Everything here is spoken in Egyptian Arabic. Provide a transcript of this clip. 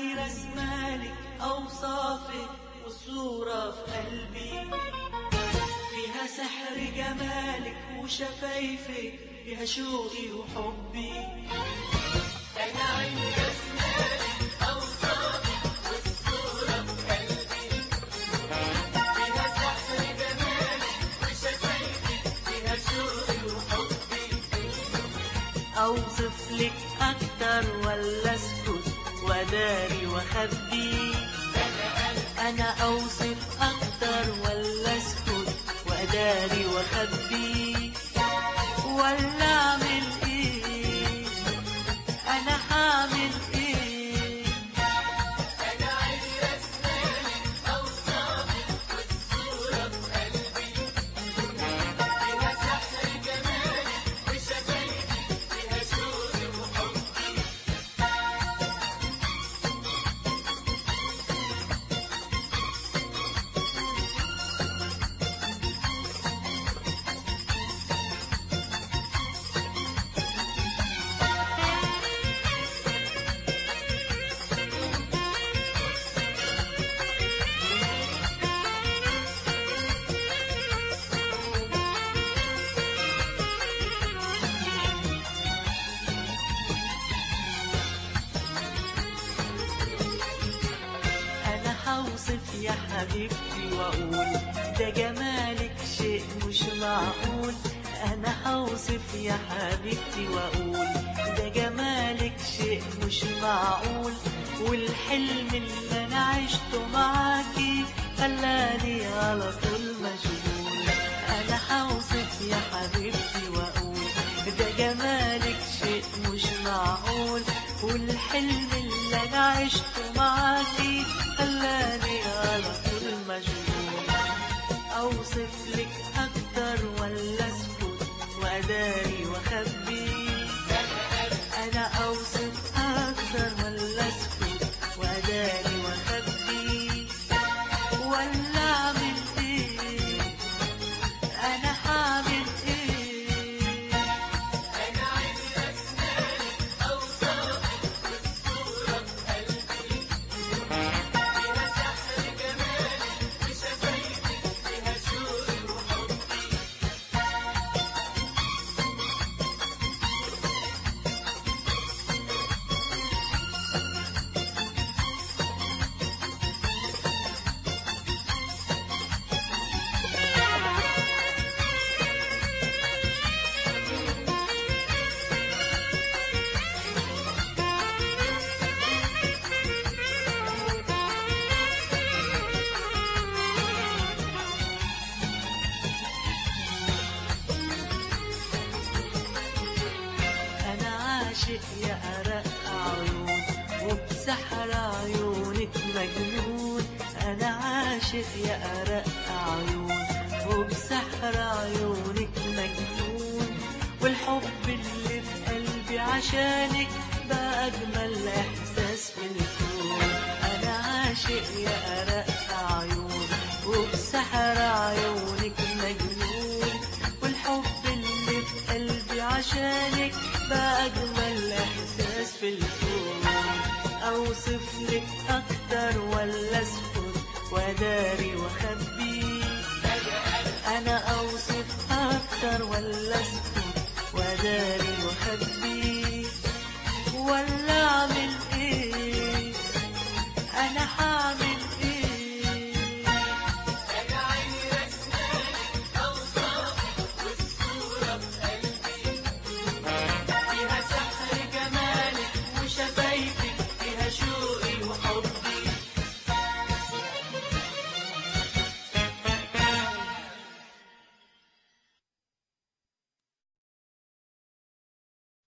عيني رسمالك أوصافك والصورة في قلبي فيها سحر جمالك وشفايفك فيها شوقي وحبي أنا عندي رسمالك أوصافك والصورة في قلبي فيها سحر جمالك وشفايفك فيها شوقي وحبي أوصف لك أكتر ولا أسكت وأداري وأخبي أنا أوصف أكتر ولا أسكت وأداري وأخبي ولا أعمل إيه أنا هعمل إيه أنا عندي رسمالك أوصافك والصورة في قلبي فيها سحر جمالك وشفايفك فيها شوقي وحبي أنا هوصف يا حبيبتي وأقول ده جمالك شيء مش معقول أنا هوصف يا حبيبتي وأقول ده جمالك شيء مش معقول والحلم اللي أنا عشته معاكي خلاني على طول مشغول أنا هوصف يا حبيبتي وأقول ده جمالك شيء مش معقول والحلم اللي أنا عشته معاكي خلاني على طول مشغول أوصف لك أكتر ولا أسكت وأداري وأخبي أنا أوصف أكتر ولا أسكت وأداري وأخبي ولا أعمل إيه أنا هعمل إيه أنا عندي رسمالك أوصافك والصورة في قلبي فيها سحر جمالك وشفايفك فيها شوقي وحبي أنا عاشق يا أرق عيون وبسحر عيونك مجنون أنا عاشق يا أرق عيون وبسحر عيونك مجنون والحب اللي في قلبي عشانك ده أجمل إحساس في الكون أنا عاشق يا أرق عيون وبسحر عيونك مجنون والحب اللي في قلبي عشانك بقى أجمل إحساس في الكون أوصف لك أكتر ولا أسكت وأداري وأخبي أنا أوصف أكتر ولا أسكت وأداري وأخبي